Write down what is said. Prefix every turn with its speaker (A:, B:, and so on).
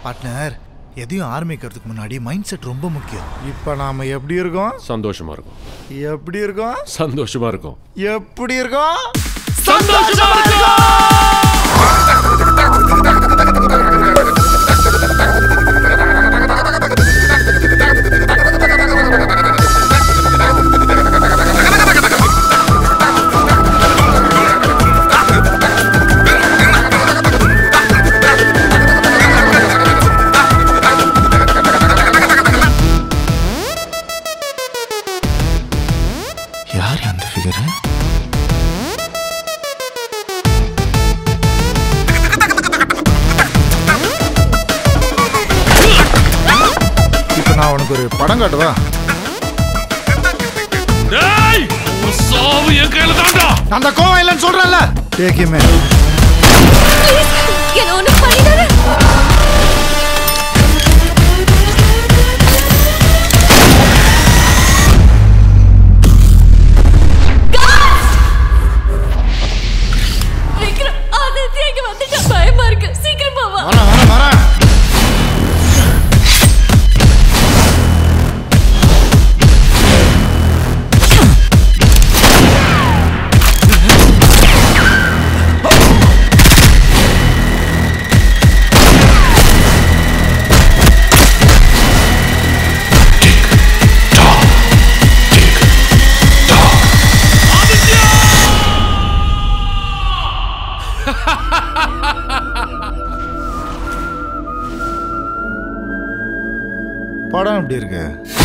A: partner எதையும் ஆரம்பிக்கிறதுக்கு முன்னாடி மைண்ட் செட் ரொம்ப முக்கியம் இப்போ நாம எப்படி இருக்கோம்
B: சந்தோஷமா இருக்கும்
A: எப்படி இருக்கோம்
B: சந்தோஷமா இருக்கும்
A: எப்படி இருக்கோம்
B: சந்தோஷமா இருக்கும்
A: யார் அந்த ஃபிகர் இப்போ நான் உனக்கு ஒரு படம் காட்டுவா
B: டேய் உன் சாவு என் கையில தான்டா
A: அந்த கோவம் இல்லைன்னு சொல்றேன்ல டேக்கிமே
C: என்ன ஒண்ணு பண்ணிடாத விக்ரம் ஆதித்யா இங்க வந்துட்டா பயமா இருக்கு சீக்கிரமா வா
A: வரேன் வரேன் வரேன் படம் எப்படி இருக்கு